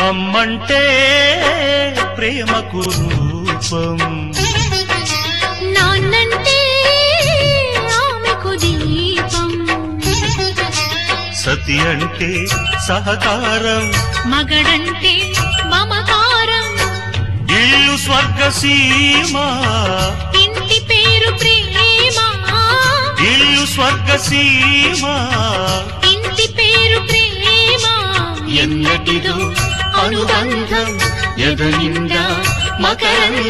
అమ్మంటే ప్రేమకు రూపం నాన్నంటే ఆమెకు దీపం సతి అంటే సహకారం మగడంటే మమకారం ఇల్లు స్వర్గసీమ ఇంటి పేరు ప్రేమ ఇల్లు స్వర్గసీమ ఇంటి పేరు ప్రేమ ఎన్నటిదో అనుబంధం ఎదనిండా మకరం